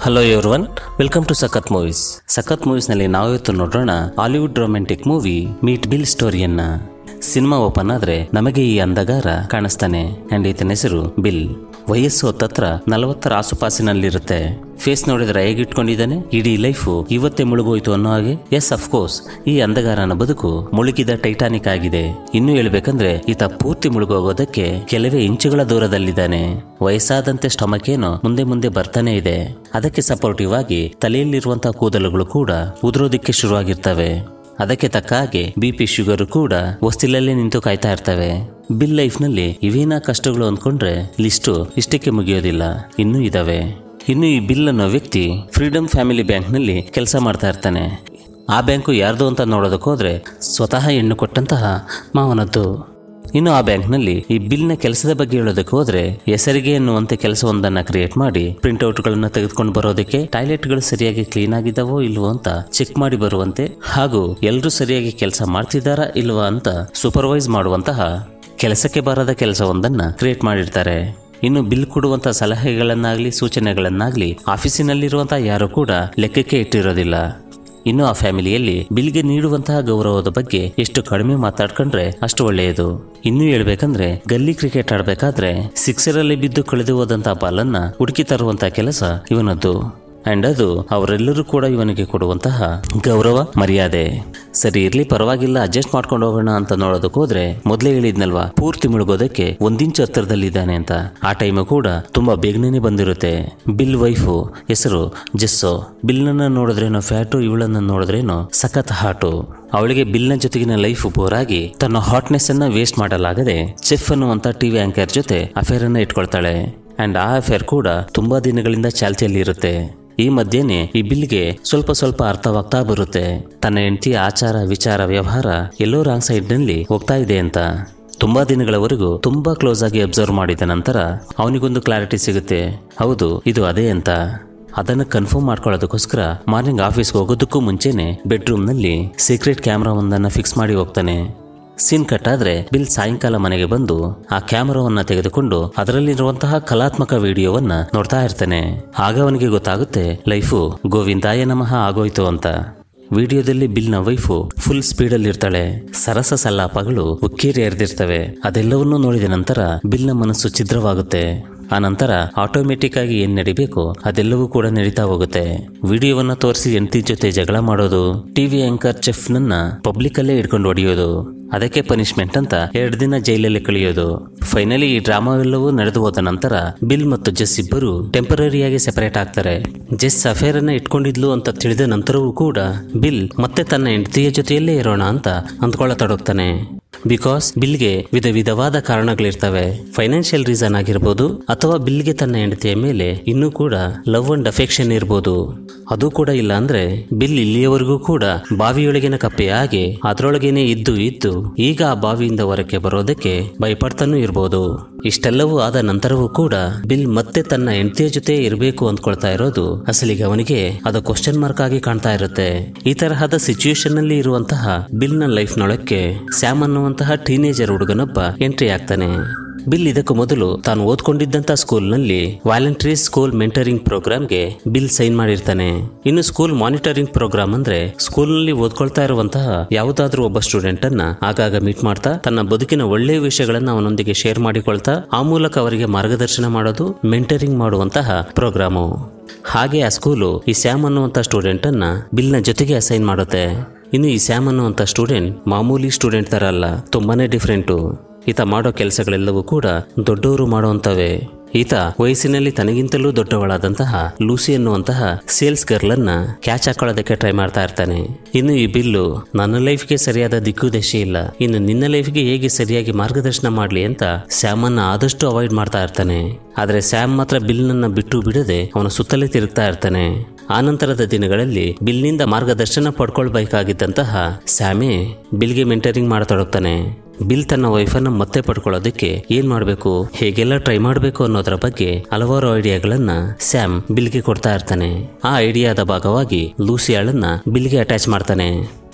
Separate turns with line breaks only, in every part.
hello everyone welcome to Sakath movies Sakath ಮೂವೀಸ್ನಲ್ಲಿ ನಾವಿವತ್ತು ನೋಡೋಣ Hollywood romantic movie Meet Bill ಸ್ಟೋರಿಯನ್ನ ಸಿನಿಮಾ ಓಪನ್ ಆದ್ರೆ ನಮಗೆ ಈ ಅಂಧಗಾರ ಕಾಣಿಸ್ತಾನೆ ಅಂಡ್ ಈತನ ಹೆಸರು ಬಿಲ್ ವಯಸ್ಸು ಹತ್ತತ್ರ ನಲವತ್ತರ ಆಸುಪಾಸಿನಲ್ಲಿರುತ್ತೆ ಫೇಸ್ ನೋಡಿದ್ರೆ ಹೇಗಿಟ್ಕೊಂಡಿದ್ದಾನೆ ಇಡೀ ಲೈಫು ಇವತ್ತೇ ಮುಳುಗೋಯ್ತು ಅನ್ನೋ ಹಾಗೆ ಎಸ್ ಅಫ್ಕೋರ್ಸ್ ಈ ಅಂಧಗಾರನ ಬದುಕು ಮುಳುಗಿದ ಟೈಟಾನಿಕ್ ಆಗಿದೆ ಇನ್ನು ಹೇಳ್ಬೇಕಂದ್ರೆ ಈತ ಪೂರ್ತಿ ಮುಳುಗೋಗೋದಕ್ಕೆ ಕೆಲವೇ ಇಂಚುಗಳ ದೂರದಲ್ಲಿದ್ದಾನೆ ವಯಸ್ಸಾದಂತೆ ಸ್ಟಮಕ್ ಏನೋ ಮುಂದೆ ಮುಂದೆ ಬರ್ತಾನೆ ಇದೆ ಅದಕ್ಕೆ ಸಪೋರ್ಟಿವ್ ಆಗಿ ತಲೆಯಲ್ಲಿರುವಂತಹ ಕೂದಲುಗಳು ಕೂಡ ಉದುರೋದಿಕ್ಕೆ ಶುರುವಾಗಿರ್ತವೆ ಅದಕ್ಕೆ ತಕ್ಕ ಹಾಗೆ ಬಿ ಪಿ ಶುಗರ್ ಕೂಡ ಹೊಸ್ತಿಲಲ್ಲೇ ನಿಂತು ಕಾಯ್ತಾ ಇರ್ತವೆ ಬಿಲ್ ಲೈಫ್ನಲ್ಲಿ ಇವೇನಾ ಕಷ್ಟಗಳು ಅಂದ್ಕೊಂಡ್ರೆ ಲಿಸ್ಟು ಇಷ್ಟಕ್ಕೆ ಮುಗಿಯೋದಿಲ್ಲ ಇನ್ನೂ ಇದಾವೆ ಇನ್ನು ಈ ಬಿಲ್ ಅನ್ನೋ ವ್ಯಕ್ತಿ ಫ್ರೀಡಮ್ ಫ್ಯಾಮಿಲಿ ಬ್ಯಾಂಕ್ನಲ್ಲಿ ಕೆಲಸ ಮಾಡ್ತಾ ಇರ್ತಾನೆ ಆ ಬ್ಯಾಂಕು ಯಾರ್ದು ಅಂತ ನೋಡೋದಕ್ಕೆ ಹೋದ್ರೆ ಸ್ವತಃ ಹೆಣ್ಣು ಕೊಟ್ಟಂತಹ ಮಾವನದ್ದು ಇನ್ನು ಆ ಬ್ಯಾಂಕ್ನಲ್ಲಿ ಈ ಬಿಲ್ನ ಕೆಲಸದ ಬಗ್ಗೆ ಹೇಳೋದಕ್ಕೆ ಹೋದ್ರೆ ಹೆಸರಿಗೆ ಎನ್ನುವಂತೆ ಕೆಲಸವೊಂದನ್ನ ಕ್ರಿಯೇಟ್ ಮಾಡಿ ಪ್ರಿಂಟ್ಔಟ್ಗಳನ್ನ ತೆಗೆದುಕೊಂಡು ಬರೋದಕ್ಕೆ ಟಾಯ್ಲೆಟ್ಗಳು ಸರಿಯಾಗಿ ಕ್ಲೀನ್ ಆಗಿದ್ದಾವೋ ಇಲ್ವೋ ಅಂತ ಚೆಕ್ ಮಾಡಿ ಬರುವಂತೆ ಹಾಗೂ ಎಲ್ಲರೂ ಸರಿಯಾಗಿ ಕೆಲಸ ಮಾಡ್ತಿದ್ದಾರಾ ಇಲ್ವಾ ಅಂತ ಸೂಪರ್ವೈಸ್ ಮಾಡುವಂತಹ ಕೆಲಸಕ್ಕೆ ಬರದ ಕೆಲಸವೊಂದನ್ನ ಕ್ರಿಯೇಟ್ ಮಾಡಿರ್ತಾರೆ ಇನ್ನು ಬಿಲ್ ಕೊಡುವಂತಹ ಸಲಹೆಗಳನ್ನಾಗ್ಲಿ ಸೂಚನೆಗಳನ್ನಾಗ್ಲಿ ಆಫೀಸಿನಲ್ಲಿರುವಂತಹ ಯಾರು ಕೂಡ ಲೆಕ್ಕಕ್ಕೆ ಇಟ್ಟಿರೋದಿಲ್ಲ ಇನ್ನು ಆ ಫ್ಯಾಮಿಲಿಯಲ್ಲಿ ಬಿಲ್ಗೆ ನೀಡುವಂತಹ ಗೌರವದ ಬಗ್ಗೆ ಎಷ್ಟು ಕಡಿಮೆ ಮಾತಾಡ್ಕೊಂಡ್ರೆ ಅಷ್ಟು ಒಳ್ಳೆಯದು ಇನ್ನು ಹೇಳ್ಬೇಕಂದ್ರೆ ಗಲ್ಲಿ ಕ್ರಿಕೆಟ್ ಆಡ್ಬೇಕಾದ್ರೆ ಸಿಕ್ಸರಲ್ಲಿ ಬಿದ್ದು ಕಳೆದು ಹೋದಂತಹ ಬಾಲನ್ನ ಹುಡುಕಿ ತರುವಂತಹ ಕೆಲಸ ಇವನದ್ದು ಅಂಡ್ ಅದು ಅವರೆಲ್ಲರೂ ಕೂಡ ಇವನಿಗೆ ಕೊಡುವಂತಹ ಗೌರವ ಮರ್ಯಾದೆ ಸರಿ ಇರ್ಲಿ ಪರವಾಗಿಲ್ಲ ಅಡ್ಜಸ್ಟ್ ಮಾಡ್ಕೊಂಡು ಹೋಗೋಣ ಅಂತ ನೋಡೋದಕ್ಕೆ ಹೋದ್ರೆ ಮೊದಲೇ ಹೇಳಿದ್ನಲ್ವಾ ಪೂರ್ತಿ ಮುಳುಗೋದಕ್ಕೆ ಒಂದಿಂಚು ಹತ್ತಿರದಲ್ಲಿದ್ದಾನೆ ಅಂತ ಆ ಟೈಮು ಕೂಡ ತುಂಬಾ ಬೇಗನೆ ಬಂದಿರುತ್ತೆ ಬಿಲ್ ವೈಫು ಹೆಸರು ಜೆಸ್ಸೋ ಬಿಲ್ನನ್ನ ನೋಡಿದ್ರೇನೋ ಫ್ಯಾಟು ಇವಳನ್ನ ನೋಡಿದ್ರೇನೋ ಸಖತ್ ಹಾಟು ಅವಳಿಗೆ ಬಿಲ್ನ ಜೊತೆಗಿನ ಲೈಫ್ ಬೋರ್ ಆಗಿ ತನ್ನ ಹಾಟ್ನೆಸ್ ಅನ್ನ ವೇಸ್ಟ್ ಮಾಡಲಾಗದೆ ಚೆಫ್ ಅನ್ನುವಂತ ಟಿವಿ ಆಂಕರ್ ಜೊತೆ ಅಫೇರ್ ಅನ್ನ ಇಟ್ಕೊಳ್ತಾಳೆ ಅಂಡ್ ಆ ಅಫೇರ್ ಕೂಡ ತುಂಬಾ ದಿನಗಳಿಂದ ಚಾಲ್ತಿಯಲ್ಲಿ ಇರುತ್ತೆ ಈ ಮಧ್ಯೆನೆ ಈ ಬಿಲ್ಗೆ ಸ್ವಲ್ಪ ಸ್ವಲ್ಪ ಅರ್ಥವಾಗ್ತಾ ಬರುತ್ತೆ ತನ್ನ ಹೆಂಡತಿ ಆಚಾರ ವಿಚಾರ ವ್ಯವಹಾರ ಎಲ್ಲೋ ರಾಂಗ್ ಸೈಡ್ ನಲ್ಲಿ ಹೋಗ್ತಾ ಇದೆ ಅಂತ ತುಂಬಾ ದಿನಗಳವರೆಗೂ ತುಂಬಾ ಕ್ಲೋಸ್ ಆಗಿ ಅಬ್ಸರ್ವ್ ಮಾಡಿದ ನಂತರ ಅವನಿಗೊಂದು ಕ್ಲಾರಿಟಿ ಸಿಗುತ್ತೆ ಹೌದು ಇದು ಅದೇ ಅಂತ ಅದನ್ನು ಕನ್ಫರ್ಮ್ ಮಾಡ್ಕೊಳ್ಳೋದಕ್ಕೋಸ್ಕರ ಮಾರ್ನಿಂಗ್ ಆಫೀಸ್ಗೆ ಹೋಗೋದಕ್ಕೂ ಮುಂಚೆನೆ ಬೆಡ್ರೂಮ್ನಲ್ಲಿ ಸೀಕ್ರೆಟ್ ಕ್ಯಾಮ್ರಾ ಒಂದನ್ನು ಫಿಕ್ಸ್ ಮಾಡಿ ಹೋಗ್ತಾನೆ ಸೀನ್ ಕಟ್ ಆದ್ರೆ ಬಿಲ್ ಸಾಯಂಕಾಲ ಮನೆಗೆ ಬಂದು ಆ ಕ್ಯಾಮರಾವನ್ನ ತೆಗೆದುಕೊಂಡು ಅದರಲ್ಲಿರುವಂತಹ ಕಲಾತ್ಮಕ ವಿಡಿಯೋವನ್ನ ನೋಡ್ತಾ ಇರ್ತಾನೆ ಆಗ ಅವನಿಗೆ ಗೊತ್ತಾಗುತ್ತೆ ಲೈಫು ಗೋವಿಂದಾಯ ನಮಃ ಆಗೋಯ್ತು ಅಂತ ವಿಡಿಯೋದಲ್ಲಿ ಬಿಲ್ನ ವೈಫು ಫುಲ್ ಸ್ಪೀಡಲ್ಲಿ ಇರ್ತಾಳೆ ಸರಸ ಸಲ್ಲಾಪಗಳು ಉಕ್ಕೇರಿ ಎರೆದಿರ್ತವೆ ಅದೆಲ್ಲವನ್ನೂ ನೋಡಿದ ನಂತರ ಬಿಲ್ನ ಮನಸ್ಸು ಛಿದ್ರವಾಗುತ್ತೆ ಆ ನಂತರ ಆಟೋಮೆಟಿಕ್ ಆಗಿ ಏನ್ ನಡಿಬೇಕು ಅದೆಲ್ಲವೂ ಕೂಡ ನಡೀತಾ ಹೋಗುತ್ತೆ ವಿಡಿಯೋವನ್ನ ತೋರಿಸಿ ಹೆಂಡತಿ ಜೊತೆ ಜಗಳ ಮಾಡೋದು ಟಿವಿ ಆಂಕರ್ ಚೆಫ್ ನನ್ನ ಪಬ್ಲಿಕ್ ಅಲ್ಲೇ ಹಿಡ್ಕೊಂಡು ಹೊಡೆಯೋದು ಅದಕ್ಕೆ ಪನಿಷ್ಮೆಂಟ್ ಅಂತ ಎರಡು ದಿನ ಜೈಲಲ್ಲಿ ಕಳೆಯೋದು ಫೈನಲಿ ಈ ಡ್ರಾಮಾವೆಲ್ಲವೂ ನಡೆದು ಹೋದ ನಂತರ ಬಿಲ್ ಮತ್ತು ಜೆಸ್ ಇಬ್ಬರು ಟೆಂಪರರಿಯಾಗಿ ಸೆಪರೇಟ್ ಆಗ್ತಾರೆ ಜೆಸ್ ಅಫೇರ್ ಅನ್ನ ಇಟ್ಕೊಂಡಿದ್ಲು ಅಂತ ತಿಳಿದ ನಂತರವೂ ಕೂಡ ಬಿಲ್ ಮತ್ತೆ ತನ್ನ ಹೆಂಡತಿಯ ಜೊತೆಯಲ್ಲೇ ಇರೋಣ ಅಂತ ಅಂದ್ಕೊಳ್ಳತೊಡಗ್ತಾನೆ ಬಿಕಾಸ್ ಬಿಲ್ಗೆ ವಿಧ ವಿಧವಾದ ಕಾರಣಗಳಿರ್ತವೆ ಫೈನಾನ್ಷಿಯಲ್ ರೀಸನ್ ಆಗಿರ್ಬೋದು ಅಥವಾ ಬಿಲ್ಗೆ ತನ್ನ ಹೆಂಡತಿಯ ಮೇಲೆ ಇನ್ನೂ ಕೂಡ ಲವ್ ಅಂಡ್ ಅಫೆಕ್ಷನ್ ಇರ್ಬೋದು ಅದು ಕೂಡ ಇಲ್ಲ ಅಂದ್ರೆ ಬಿಲ್ ಇಲ್ಲಿಯವರೆಗೂ ಕೂಡ ಬಾವಿಯೊಳಗಿನ ಕಪ್ಪೆಯ ಹಾಗೆ ಅದರೊಳಗೇನೆ ಇದ್ದು ಇದ್ದು ಈಗ ಆ ಬಾವಿಯಿಂದ ಹೊರಕ್ಕೆ ಬರೋದಕ್ಕೆ ಭಯಪಡ್ತಾನೂ ಇರ್ಬೋದು ಇಷ್ಟೆಲ್ಲವೂ ಆದ ನಂತರವೂ ಕೂಡ ಬಿಲ್ ಮತ್ತೆ ತನ್ನ ಹೆಂಡತಿಯ ಜೊತೆ ಇರಬೇಕು ಅಂದ್ಕೊಳ್ತಾ ಇರೋದು ಅಸಲಿಗೆ ಅವನಿಗೆ ಅದು ಕ್ವಶನ್ ಮಾರ್ಕ್ ಆಗಿ ಕಾಣ್ತಾ ಇರುತ್ತೆ ಈ ತರಹದ ಸಿಚುಯೇಷನ್ ನಲ್ಲಿ ಇರುವಂತಹ ಬಿಲ್ ನ ಲೈಫ್ ನೊಳಕ್ಕೆ ಸ್ಯಾಮ್ ಅನ್ನುವಂತಹ ಟೀನೇಜರ್ ಹುಡುಗನೊಬ್ಬ ಎಂಟ್ರಿ ಆಗ್ತಾನೆ ಬಿಲ್ ಇದಕ್ಕೂ ಮೊದಲು ತಾನು ಓದ್ಕೊಂಡಿದ್ದಂತ ಸ್ಕೂಲ್ನಲ್ಲಿ ವಾಲಂಟರಿ ಸ್ಕೂಲ್ ಮೆಂಟರಿಂಗ್ ಪ್ರೋಗ್ರಾಮ್ಗೆ ಬಿಲ್ ಸೈನ್ ಮಾಡಿರ್ತಾನೆ ಇನ್ನು ಸ್ಕೂಲ್ ಮಾನಿಟರಿಂಗ್ ಪ್ರೋಗ್ರಾಮ್ ಅಂದ್ರೆ ಸ್ಕೂಲ್ನಲ್ಲಿ ಓದ್ಕೊಳ್ತಾ ಇರುವಂತಹ ಯಾವುದಾದ್ರೂ ಒಬ್ಬ ಸ್ಟೂಡೆಂಟ್ ಅನ್ನ ಆಗಾಗ ಮೀಟ್ ಮಾಡ್ತಾ ತನ್ನ ಬದುಕಿನ ಒಳ್ಳೆಯ ವಿಷಯಗಳನ್ನ ಅವನೊಂದಿಗೆ ಶೇರ್ ಮಾಡಿಕೊಳ್ತಾ ಆ ಮೂಲಕ ಅವರಿಗೆ ಮಾರ್ಗದರ್ಶನ ಮಾಡೋದು ಮೆಂಟರಿಂಗ್ ಮಾಡುವಂತಹ ಪ್ರೋಗ್ರಾಮು ಹಾಗೆ ಆ ಸ್ಕೂಲು ಈ ಸ್ಯಾಮ್ ಅನ್ನುವಂಥ ಸ್ಟೂಡೆಂಟ್ ಅನ್ನ ಬಿಲ್ನ ಜೊತೆಗೆ ಅಸೈನ್ ಮಾಡುತ್ತೆ ಇನ್ನು ಈ ಸ್ಯಾಮ್ ಅನ್ನುವಂಥ ಸ್ಟೂಡೆಂಟ್ ಮಾಮೂಲಿ ಸ್ಟೂಡೆಂಟ್ ತರ ಅಲ್ಲ ತುಂಬಾನೇ ಡಿಫ್ರೆಂಟು ಈತ ಮಾಡೋ ಕೆಲಸಗಳೆಲ್ಲವೂ ಕೂಡ ದೊಡ್ಡವರು ಮಾಡುವಂತವೆ ಈತ ವಯಸ್ಸಿನಲ್ಲಿ ತನಗಿಂತಲೂ ದೊಡ್ಡವಳಾದಂತಹ ಲೂಸಿ ಎನ್ನುವಂತಹ ಸೇಲ್ಸ್ ಗರ್ಲ್ ಅನ್ನ ಕ್ಯಾಚ್ ಹಾಕೊಳ್ಳೋದಕ್ಕೆ ಟ್ರೈ ಮಾಡ್ತಾ ಇರ್ತಾನೆ ಇನ್ನು ಈ ಬಿಲ್ಲು ನನ್ನ ಲೈಫ್ಗೆ ಸರಿಯಾದ ದಿಕ್ಕು ದಶೆ ಇಲ್ಲ ಇನ್ನು ನಿನ್ನ ಲೈಫ್ಗೆ ಹೇಗೆ ಸರಿಯಾಗಿ ಮಾರ್ಗದರ್ಶನ ಮಾಡ್ಲಿ ಅಂತ ಸ್ಯಾಮ್ ಅನ್ನ ಆದಷ್ಟು ಅವಾಯ್ಡ್ ಮಾಡ್ತಾ ಇರ್ತಾನೆ ಆದ್ರೆ ಸ್ಯಾಮ್ ಮಾತ್ರ ಬಿಲ್ನನ್ನ ಬಿಟ್ಟು ಬಿಡದೆ ಅವನ ಸುತ್ತಲೇ ತಿರುಗ್ತಾ ಇರ್ತಾನೆ ಆನಂತರದ ದಿನಗಳಲ್ಲಿ ಬಿಲ್ನಿಂದ ಮಾರ್ಗದರ್ಶನ ಪಡ್ಕೊಳ್ಬೇಕಾಗಿದ್ದಂತಹ ಸ್ಯಾಮೇ ಬಿಲ್ಗೆ ಮೆಂಟರಿಂಗ್ ಮಾಡತೊಡಗ್ತಾನೆ ಬಿಲ್ ತನ್ನ ವೈಫನ್ನ ಮತ್ತೆ ಪಡ್ಕೊಳ್ಳೋದಕ್ಕೆ ಏನ್ ಮಾಡಬೇಕು ಹೇಗೆಲ್ಲ ಟ್ರೈ ಮಾಡಬೇಕು ಅನ್ನೋದರ ಬಗ್ಗೆ ಹಲವಾರು ಐಡಿಯಾಗಳನ್ನ ಸ್ಯಾಮ್ ಬಿಲ್ಗೆ ಕೊಡ್ತಾ ಇರ್ತಾನೆ ಆ ಐಡಿಯಾದ ಭಾಗವಾಗಿ ಲೂಸಿಯಾಳನ್ನ ಬಿಲ್ಗೆ ಅಟ್ಯಾಚ್ ಮಾಡ್ತಾನೆ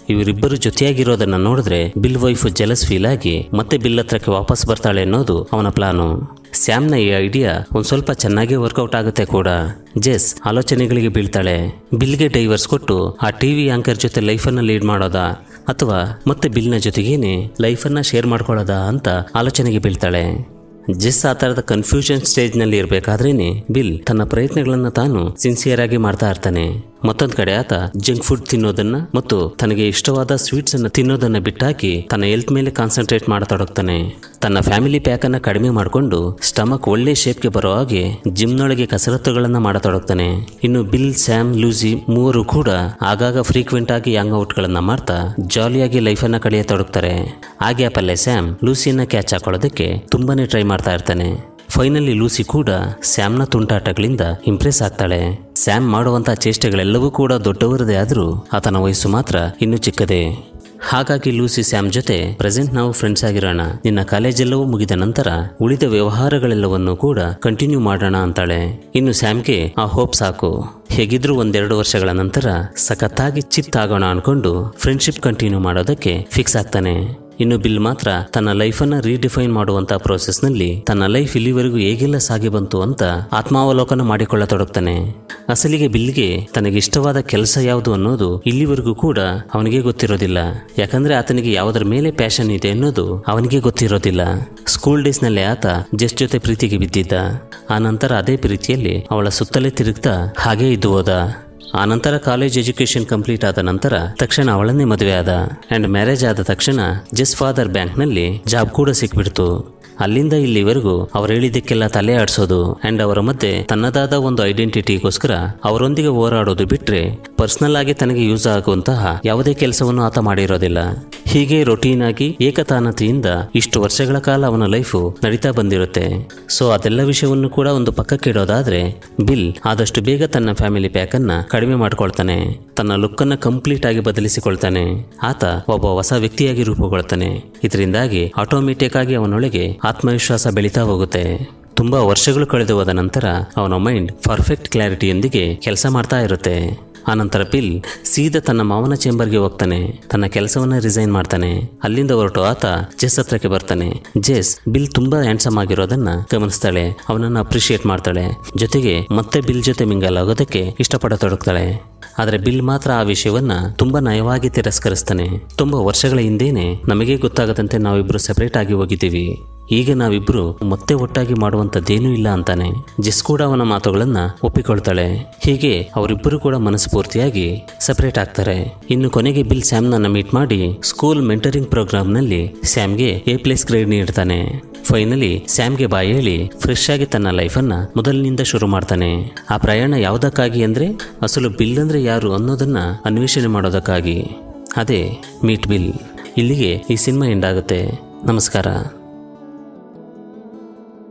ಇವರಿಬ್ಬರು ಜೊತೆಯಾಗಿರೋದನ್ನ ನೋಡಿದ್ರೆ ಬಿಲ್ ವೈಫ್ ಜಲಸ್ ಫೀಲ್ ಆಗಿ ಮತ್ತೆ ಬಿಲ್ ಹತ್ರಕ್ಕೆ ವಾಪಸ್ ಬರ್ತಾಳೆ ಅನ್ನೋದು ಅವನ ಪ್ಲಾನು ಸ್ಯಾಮ್ನ ಈ ಐಡಿಯಾ ಒಂದ್ ಸ್ವಲ್ಪ ಚೆನ್ನಾಗೇ ವರ್ಕೌಟ್ ಆಗುತ್ತೆ ಕೂಡ ಜೆಸ್ ಆಲೋಚನೆಗಳಿಗೆ ಬೀಳ್ತಾಳೆ ಬಿಲ್ಗೆ ಡೈವರ್ಸ್ ಕೊಟ್ಟು ಆ ಟಿವಿ ಆಂಕರ್ ಜೊತೆ ಲೈಫನ್ನ ಲೀಡ್ ಮಾಡೋದಾ ಅಥವಾ ಮತ್ತೆ ಬಿಲ್ನ ಜೊತೆಗೇನೆ ಲೈಫನ್ನ ಶೇರ್ ಮಾಡ್ಕೊಳ್ಳೋದಾ ಅಂತ ಆಲೋಚನೆಗೆ ಬೀಳ್ತಾಳೆ ಜೆಸ್ ಆ ಥರದ ಕನ್ಫ್ಯೂಷನ್ ಸ್ಟೇಜ್ನಲ್ಲಿ ಇರಬೇಕಾದ್ರೇನೆ ಬಿಲ್ ತನ್ನ ಪ್ರಯತ್ನಗಳನ್ನು ತಾನು ಸಿನ್ಸಿಯರ್ ಆಗಿ ಮಾಡ್ತಾ ಇರ್ತಾನೆ ಮತ್ತೊಂದು ಕಡೆ ಆತ ಜಂಕ್ ಫುಡ್ ತಿನ್ನೋದನ್ನ ಮತ್ತು ತನಗೆ ಇಷ್ಟವಾದ ಸ್ವೀಟ್ಸ್ ಅನ್ನ ತಿನ್ನೋದನ್ನ ಬಿಟ್ಟಾಕಿ ತನ್ನ ಹೆಲ್ತ್ ಮೇಲೆ ಕಾನ್ಸಂಟ್ರೇಟ್ ಮಾಡತೊಡಗ್ತಾನೆ ತನ್ನ ಫ್ಯಾಮಿಲಿ ಪ್ಯಾಕ್ ಅನ್ನ ಕಡಿಮೆ ಮಾಡಿಕೊಂಡು ಸ್ಟಮಕ್ ಒಳ್ಳೆ ಶೇಪ್ಗೆ ಬರೋ ಹಾಗೆ ಜಿಮ್ನೊಳಗೆ ಕಸರತ್ತುಗಳನ್ನ ಮಾಡತೊಡಗ್ತಾನೆ ಇನ್ನು ಬಿಲ್ ಸ್ಯಾಮ್ ಲೂಸಿ ಮೂವರು ಕೂಡ ಆಗಾಗ ಫ್ರೀಕ್ವೆಂಟ್ ಆಗಿ ಯಾಂಗ್ ಔಟ್ಗಳನ್ನ ಮಾಡ್ತಾ ಜಾಲಿಯಾಗಿ ಲೈಫನ್ನ ಕಳೆಯತೊಡಗ್ತಾರೆ ಆ ಗ್ಯಾಪಲ್ಲೇ ಸ್ಯಾಮ್ ಲೂಸಿಯನ್ನ ಕ್ಯಾಚ್ ಹಾಕೊಳ್ಳೋದಕ್ಕೆ ತುಂಬಾನೇ ಟ್ರೈ ಮಾಡ್ತಾ ಇರ್ತಾನೆ ಫೈನಲಿ ಲೂಸಿ ಕೂಡ ಸ್ಯಾಮ್ನ ತುಂಟಾಟಗಳಿಂದ ಇಂಪ್ರೆಸ್ ಆಗ್ತಾಳೆ ಸ್ಯಾಮ್ ಮಾಡುವಂಥ ಚೇಷ್ಟೆಗಳೆಲ್ಲವೂ ಕೂಡ ದೊಡ್ಡವರದೇ ಆದರೂ ಆತನ ವಯಸ್ಸು ಮಾತ್ರ ಇನ್ನೂ ಚಿಕ್ಕದೇ ಹಾಗಾಗಿ ಲೂಸಿ ಸ್ಯಾಮ್ ಜೊತೆ ಪ್ರೆಸೆಂಟ್ ನಾವು ಫ್ರೆಂಡ್ಸ್ ಆಗಿರೋಣ ನಿನ್ನ ಕಾಲೇಜೆಲ್ಲವೂ ಮುಗಿದ ನಂತರ ಉಳಿದ ವ್ಯವಹಾರಗಳೆಲ್ಲವನ್ನೂ ಕೂಡ ಕಂಟಿನ್ಯೂ ಮಾಡೋಣ ಅಂತಾಳೆ ಇನ್ನು ಸ್ಯಾಮ್ಗೆ ಆ ಹೋಪ್ ಸಾಕು ಹೇಗಿದ್ರೂ ಒಂದೆರಡು ವರ್ಷಗಳ ನಂತರ ಸಖತ್ತಾಗಿ ಚಿತ್ ಆಗೋಣ ಅನ್ಕೊಂಡು ಫ್ರೆಂಡ್ಶಿಪ್ ಕಂಟಿನ್ಯೂ ಮಾಡೋದಕ್ಕೆ ಫಿಕ್ಸ್ ಆಗ್ತಾನೆ ಇನ್ನು ಬಿಲ್ ಮಾತ್ರ ತನ್ನ ಲೈಫನ್ನ ರೀಡಿಫೈನ್ ಮಾಡುವಂತ ನಲ್ಲಿ ತನ್ನ ಲೈಫ್ ಇಲ್ಲಿವರೆಗೂ ಹೇಗೆಲ್ಲ ಸಾಗಿ ಬಂತು ಅಂತ ಆತ್ಮಾವಲೋಕನ ಮಾಡಿಕೊಳ್ಳತೊಡಗ್ತಾನೆ ಅಸಲಿಗೆ ಬಿಲ್ಗೆ ತನಗೆ ಇಷ್ಟವಾದ ಕೆಲಸ ಯಾವುದು ಅನ್ನೋದು ಇಲ್ಲಿವರೆಗೂ ಕೂಡ ಅವನಿಗೆ ಗೊತ್ತಿರೋದಿಲ್ಲ ಯಾಕಂದ್ರೆ ಆತನಿಗೆ ಯಾವುದರ ಮೇಲೆ ಪ್ಯಾಷನ್ ಇದೆ ಅನ್ನೋದು ಅವನಿಗೆ ಗೊತ್ತಿರೋದಿಲ್ಲ ಸ್ಕೂಲ್ ಡೇಸ್ನಲ್ಲೇ ಆತ ಜಸ್ಟ್ ಜೊತೆ ಪ್ರೀತಿಗೆ ಬಿದ್ದಿದ್ದ ಆ ನಂತರ ಅದೇ ಪ್ರೀತಿಯಲ್ಲಿ ಅವಳ ಸುತ್ತಲೇ ತಿರುಗ್ತಾ ಹಾಗೇ ಇದ್ದು ಹೋದ ಆ ನಂತರ ಕಾಲೇಜ್ ಎಜುಕೇಶನ್ ಕಂಪ್ಲೀಟ್ ಆದ ನಂತರ ತಕ್ಷಣ ಅವಳನ್ನೇ ಮದುವೆ ಆದ ಅಂಡ್ ಮ್ಯಾರೇಜ್ ಆದ ತಕ್ಷಣ ಜಸ್ ಫಾದರ್ ಬ್ಯಾಂಕ್ನಲ್ಲಿ ಜಾಬ್ ಕೂಡ ಸಿಕ್ಬಿಡ್ತು ಅಲ್ಲಿಂದ ಇಲ್ಲಿವರೆಗೂ ಅವ್ರು ಹೇಳಿದ್ದಕ್ಕೆಲ್ಲ ತಲೆ ಆಡಿಸೋದು ಅಂಡ್ ಅವರ ಮಧ್ಯೆ ತನ್ನದಾದ ಒಂದು ಐಡೆಂಟಿಟಿಗೋಸ್ಕರ ಅವರೊಂದಿಗೆ ಹೋರಾಡೋದು ಬಿಟ್ರೆ ಪರ್ಸನಲ್ ಆಗಿ ತನಗೆ ಯೂಸ್ ಆಗುವಂತಹ ಯಾವುದೇ ಕೆಲಸವನ್ನು ಆತ ಮಾಡಿರೋದಿಲ್ಲ ಹೀಗೆ ರೊಟೀನ್ ಆಗಿ ಏಕತಾನತೆಯಿಂದ ಇಷ್ಟು ವರ್ಷಗಳ ಕಾಲ ಅವನ ಲೈಫು ನಡೀತಾ ಬಂದಿರುತ್ತೆ ಸೊ ಅದೆಲ್ಲ ವಿಷಯವನ್ನು ಕೂಡ ಒಂದು ಪಕ್ಕಕ್ಕೆ ಇಡೋದಾದ್ರೆ ಬಿಲ್ ಆದಷ್ಟು ಬೇಗ ತನ್ನ ಫ್ಯಾಮಿಲಿ ಪ್ಯಾಕ್ ಅನ್ನ ಕಡಿಮೆ ಮಾಡ್ಕೊಳ್ತಾನೆ ತನ್ನ ಲುಕ್ ಅನ್ನ ಕಂಪ್ಲೀಟ್ ಆಗಿ ಬದಲಿಸಿಕೊಳ್ತಾನೆ ಆತ ಒಬ್ಬ ಹೊಸ ವ್ಯಕ್ತಿಯಾಗಿ ರೂಪುಗೊಳ್ತಾನೆ ಇದರಿಂದಾಗಿ ಆಟೋಮೆಟಿಕ್ ಆಗಿ ಅವನೊಳಗೆ ಆತ್ಮವಿಶ್ವಾಸ ಬೆಳೀತಾ ಹೋಗುತ್ತೆ ತುಂಬಾ ವರ್ಷಗಳು ಕಳೆದು ಹೋದ ನಂತರ ಅವನ ಮೈಂಡ್ ಪರ್ಫೆಕ್ಟ್ ಕ್ಲಾರಿಟಿಯೊಂದಿಗೆ ಕೆಲಸ ಮಾಡ್ತಾ ಇರುತ್ತೆ ಆನಂತರ ಬಿಲ್ ಸೀದಾ ತನ್ನ ಮಾವನ ಚೇಂಬರ್ಗೆ ಹೋಗ್ತಾನೆ ತನ್ನ ಕೆಲಸವನ್ನ ರಿಸೈನ್ ಮಾಡ್ತಾನೆ ಅಲ್ಲಿಂದ ಹೊರಟು ಆತ ಜೆಸ್ ಹತ್ರಕ್ಕೆ ಬರ್ತಾನೆ ಜೆಸ್ ಬಿಲ್ ತುಂಬಾ ಹ್ಯಾಂಡ್ಸಮ್ ಆಗಿರೋದನ್ನ ಗಮನಿಸ್ತಾಳೆ ಅವನನ್ನ ಅಪ್ರಿಶಿಯೇಟ್ ಮಾಡ್ತಾಳೆ ಜೊತೆಗೆ ಮತ್ತೆ ಬಿಲ್ ಜೊತೆ ಮಿಂಗಲ್ ಆಗೋದಕ್ಕೆ ಇಷ್ಟಪಡತೊಡಗ್ತಾಳೆ ಆದರೆ ಬಿಲ್ ಮಾತ್ರ ಆ ವಿಷಯವನ್ನ ತುಂಬಾ ನಯವಾಗಿ ತಿರಸ್ಕರಿಸ್ತಾನೆ ತುಂಬಾ ವರ್ಷಗಳ ಹಿಂದೇನೆ ನಮಗೆ ಗೊತ್ತಾಗದಂತೆ ನಾವಿಬ್ರು ಸೆಪರೇಟ್ ಆಗಿ ಹೋಗಿದ್ದೀವಿ ಈಗ ನಾವಿಬ್ರು ಮತ್ತೆ ಒಟ್ಟಾಗಿ ಮಾಡುವಂಥದ್ದೇನೂ ಇಲ್ಲ ಅಂತಾನೆ ಜೆಸ್ ಕೂಡ ಅವನ ಮಾತುಗಳನ್ನ ಒಪ್ಪಿಕೊಳ್ತಾಳೆ ಹೀಗೆ ಅವರಿಬ್ಬರು ಕೂಡ ಮನಸ್ಫೂರ್ತಿಯಾಗಿ ಸೆಪರೇಟ್ ಆಗ್ತಾರೆ ಇನ್ನು ಕೊನೆಗೆ ಬಿಲ್ ಸ್ಯಾಮ್ನನ್ನ ಮೀಟ್ ಮಾಡಿ ಸ್ಕೂಲ್ ಮೆಂಟರಿಂಗ್ ಪ್ರೋಗ್ರಾಮ್ನಲ್ಲಿ ಸ್ಯಾಮ್ಗೆ ಎ ಪ್ಲೇಸ್ ಗ್ರೇಡ್ ನೀಡ್ತಾನೆ ಫೈನಲಿ ಸ್ಯಾಮ್ಗೆ ಬಾಯಿ ಹೇಳಿ ಫ್ರೆಶ್ ಆಗಿ ತನ್ನ ಲೈಫನ್ನ ಮೊದಲಿನಿಂದ ಶುರು ಮಾಡ್ತಾನೆ ಆ ಪ್ರಯಾಣ ಯಾವುದಕ್ಕಾಗಿ ಅಂದ್ರೆ ಅಸಲು ಬಿಲ್ ಅಂದ್ರೆ ಯಾರು ಅನ್ನೋದನ್ನ ಅನ್ವೇಷಣೆ ಮಾಡೋದಕ್ಕಾಗಿ ಅದೇ ಮೀಟ್ ಬಿಲ್ ಇಲ್ಲಿಗೆ ಈ ಸಿನಿಮಾ ಎಂಡ್ ಆಗುತ್ತೆ ನಮಸ್ಕಾರ